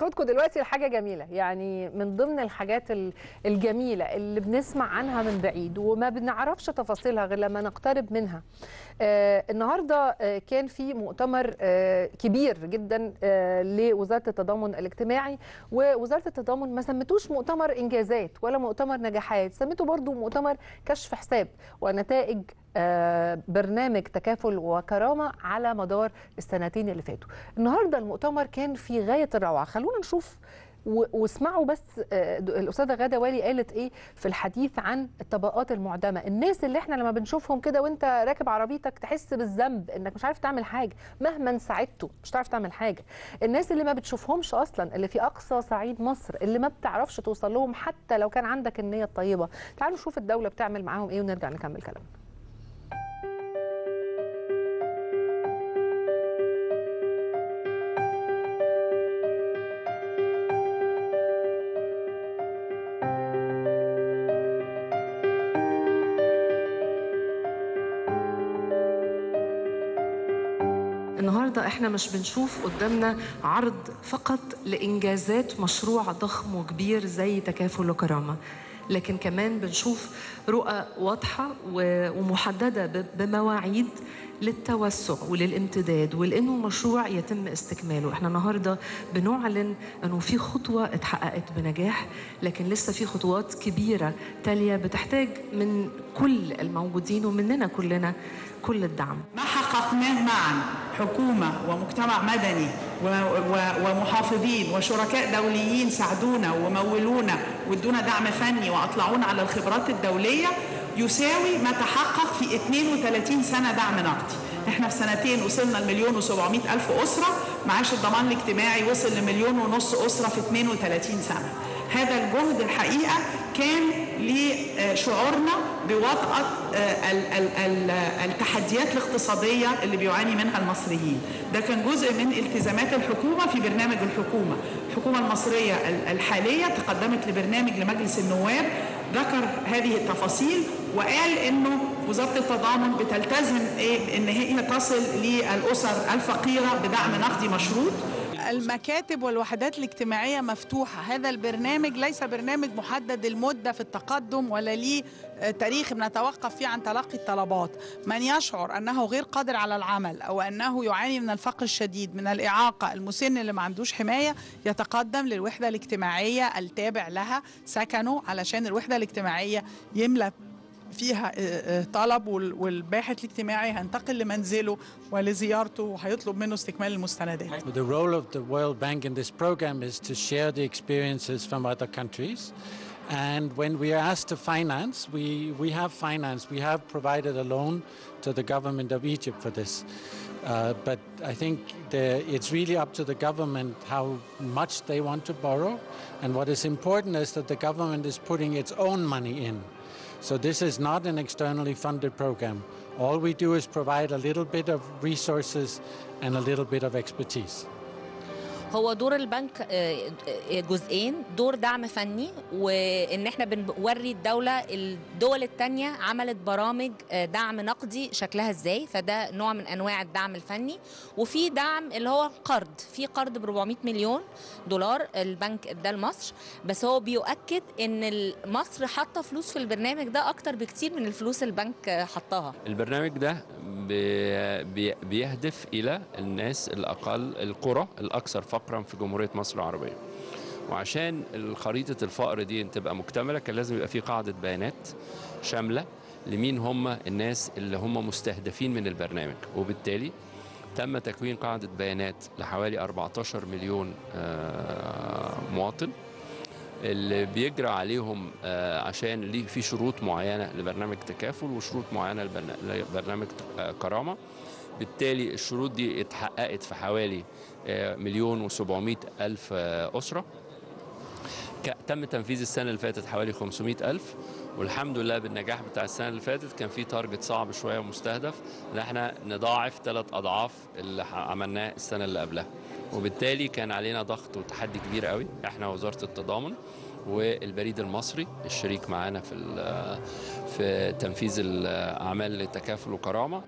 هاخدكم دلوقتي لحاجه جميله يعني من ضمن الحاجات ال- الجميله اللي بنسمع عنها من بعيد وما بنعرفش تفاصيلها غير لما نقترب منها آه النهارده آه كان في مؤتمر آه كبير جدا آه لوزاره التضامن الاجتماعي ووزاره التضامن ما سمتوش مؤتمر انجازات ولا مؤتمر نجاحات سمته برضو مؤتمر كشف حساب ونتائج آه، برنامج تكافل وكرامه على مدار السنتين اللي فاتوا. النهارده المؤتمر كان في غايه الروعه، خلونا نشوف و- واسمعوا بس آه، د- الاستاذه غاده والي قالت ايه في الحديث عن الطبقات المعدمه، الناس اللي احنا لما بنشوفهم كده وانت راكب عربيتك تحس بالذنب انك مش عارف تعمل حاجه، مهما ساعدته مش هتعرف تعمل حاجه. الناس اللي ما بتشوفهمش اصلا اللي في اقصى صعيد مصر اللي ما بتعرفش توصل لهم حتى لو كان عندك النيه الطيبه، تعالوا نشوف الدوله بتعمل معاهم ايه ونرجع نكمل كلامنا. النهارده احنا مش بنشوف قدامنا عرض فقط لانجازات مشروع ضخم وكبير زي تكافل وكرامه لكن كمان بنشوف رؤى واضحه و- ومحدده ب- بمواعيد للتوسع وللامتداد ولانه مشروع يتم استكماله احنا النهارده بنعلن انه في خطوه اتحققت بنجاح لكن لسه في خطوات كبيره تاليه بتحتاج من كل الموجودين ومننا كلنا كل الدعم ما حققناه معا حكومة ومجتمع مدني و- و- ومحافظين وشركاء دوليين ساعدونا ومولونا وادونا دعم فني واطلعونا على الخبرات الدولية يساوي ما تحقق في 32 سنة دعم نقدي احنا في سنتين وصلنا لمليون و700 ألف أسرة معاش الضمان الاجتماعي وصل لمليون ونص أسرة في 32 سنة هذا الجهد الحقيقة كان لشعورنا بوطأة آه، ال- ال- ال- التحديات الاقتصادية اللي بيعاني منها المصريين ده كان جزء من التزامات الحكومة في برنامج الحكومة الحكومة المصرية ال- الحالية تقدمت لبرنامج لمجلس النواب ذكر هذه التفاصيل وقال انه وزاره التضامن بتلتزم ايه ان هي تصل للاسر الفقيره بدعم نقدي مشروط المكاتب والوحدات الاجتماعية مفتوحة هذا البرنامج ليس برنامج محدد المدة في التقدم ولا ليه آه، تاريخ بنتوقف فيه عن تلقي الطلبات من يشعر أنه غير قادر على العمل أو أنه يعاني من الفقر الشديد من الإعاقة المسن اللي ما عندوش حماية يتقدم للوحدة الاجتماعية التابع لها سكنه علشان الوحدة الاجتماعية يملى فيها آه، آه، طلب وال- والباحث الاجتماعي هينتقل لمنزله ولزيارته وهيطلب منه استكمال المستندات The role of the World Bank in this program is to share the experiences from other countries. And when we are asked to finance, we, we have financed, we have provided a loan to the government of Egypt for this. Uh, but I think the, it's really up to the government how much they want to borrow. And what is important is that the government is putting its own money in. So this is not an externally funded program. All we do is provide a little bit of resources and a little bit of expertise. هو دور البنك آه، آه، جزئين دور دعم فني وان احنا بنوري الدوله الدول التانية عملت برامج آه، دعم نقدي شكلها ازاي فده نوع من انواع الدعم الفني وفي دعم اللي هو قرض في قرض ب 400 مليون دولار البنك اداه لمصر بس هو بيؤكد ان ال- مصر حاطه فلوس في البرنامج ده اكتر بكتير من الفلوس البنك آه، حطاها البرنامج ده بي- بي- بيهدف إلى الناس الأقل القرى الأكثر فقرا في جمهورية مصر العربية وعشان خريطة الفقر دي تبقى مكتملة كان لازم يبقى في قاعدة بيانات شاملة لمين هم الناس اللي هم مستهدفين من البرنامج وبالتالي تم تكوين قاعدة بيانات لحوالي 14 مليون آه، مواطن اللي بيجرى عليهم آه، عشان ليه في شروط معينه لبرنامج تكافل وشروط معينه لبرنا- لبرنامج آه، كرامه بالتالي الشروط دي اتحققت في حوالي آه، مليون وسبعمائة ألف آه، أسرة ك- تم تنفيذ السنة اللي فاتت حوالي 500 ألف والحمد لله بالنجاح بتاع السنة اللي فاتت كان في تارجت صعب شوية ومستهدف إن احنا نضاعف ثلاث أضعاف اللي ح- عملناه السنة اللي قبلها وبالتالي كان علينا ضغط وتحدي كبير قوي احنا وزارة التضامن والبريد المصري الشريك معانا في ال- في تنفيذ الأعمال لتكافل وكرامة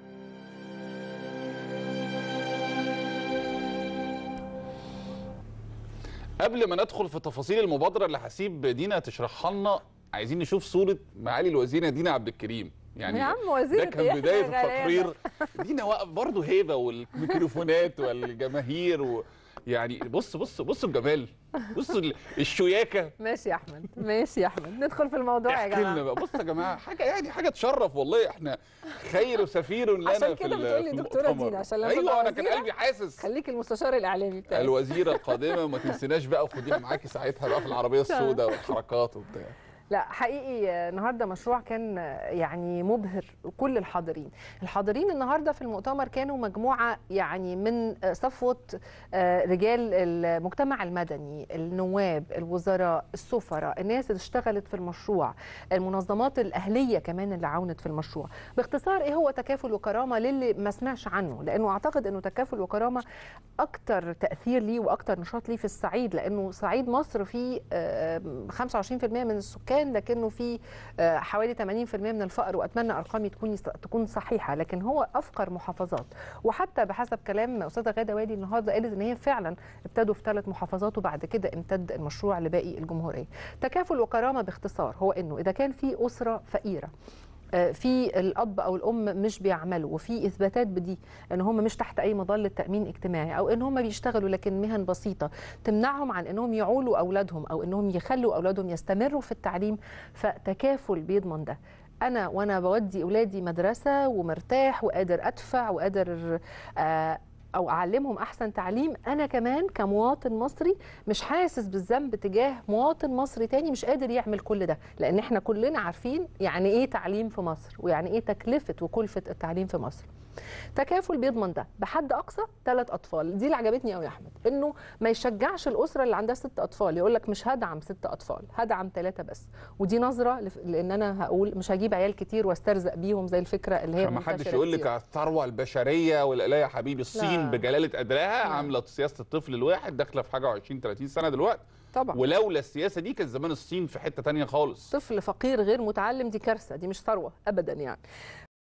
قبل ما ندخل في تفاصيل المبادره اللي هسيب دينا تشرحها لنا عايزين نشوف صوره معالي الوزيره دينا عبد الكريم يعني يا عم وزيرة ده كان إيه؟ بدايه إحنا غلابة. التقرير دينا واقف برضه هيبه والميكروفونات والجماهير و... يعني بص بص بص الجمال بص ال- الشياكه ماشي يا احمد ماشي يا احمد ندخل في الموضوع يا احكي لنا جماعه بقى بص يا جماعه حاجه يعني حاجه تشرف والله احنا خير سفير لنا عشان في كده ال- بتقولي في دكتورة المؤتمر. دينا، عشان لما ايوه تبقى انا كان وزيرة قلبي حاسس خليك المستشار الاعلامي بتاعي الوزيره القادمه وما تنسيناش بقى وخدينا معاكي ساعتها بقى في العربيه السوداء والحركات وبتاع لا حقيقي آه، النهارده مشروع كان آه، يعني مبهر كل الحاضرين الحاضرين النهارده في المؤتمر كانوا مجموعه يعني من آه، صفوه آه، رجال المجتمع المدني النواب الوزراء السفراء الناس اللي اشتغلت في المشروع المنظمات الاهليه كمان اللي عاونت في المشروع باختصار ايه هو تكافل وكرامه للي ما سمعش عنه لانه اعتقد انه تكافل وكرامه اكتر تاثير ليه واكتر نشاط ليه في الصعيد لانه صعيد مصر فيه آه، 25% من السكان لكنه فيه آه، حوالي 80% من الفقر واتمنى ارقامي تكون تكون صحيحه لكن هو افقر محافظات وحتى بحسب كلام استاذه غاده وادي النهارده قالت ان هي فعلا ابتدوا في ثلاث محافظات وبعد كده امتد المشروع لباقي الجمهوريه تكافل وكرامه باختصار هو انه اذا كان في اسره فقيره آه، في الاب او الام مش بيعملوا وفي اثباتات بدي ان هم مش تحت اي مظله تامين اجتماعي او ان هم بيشتغلوا لكن مهن بسيطه تمنعهم عن انهم يعولوا اولادهم او انهم يخلوا اولادهم يستمروا في التعليم فتكافل بيضمن ده انا وانا بودي اولادي مدرسه ومرتاح وقادر ادفع وقادر آه، او اعلمهم احسن تعليم انا كمان كمواطن مصري مش حاسس بالذنب تجاه مواطن مصري تاني مش قادر يعمل كل ده لان احنا كلنا عارفين يعني ايه تعليم في مصر ويعني ايه تكلفه وكلفه التعليم في مصر تكافل بيضمن ده بحد اقصى ثلاث اطفال دي اللي عجبتني قوي يا احمد انه ما يشجعش الاسره اللي عندها ست اطفال يقول لك مش هدعم ست اطفال هدعم ثلاثه بس ودي نظره لف- لان انا هقول مش هجيب عيال كتير واسترزق بيهم زي الفكره اللي هي فما حدش منتشرة يقول لك كتير. على الثروه البشريه ولا لا يا حبيبي الصين لا. بجلاله قدرها لا. عامله سياسه الطفل الواحد داخله في حاجه 20 30 سنه دلوقتي طبعا ولولا السياسه دي كان زمان الصين في حته تانية خالص طفل فقير غير متعلم دي كارثه دي مش ثروه ابدا يعني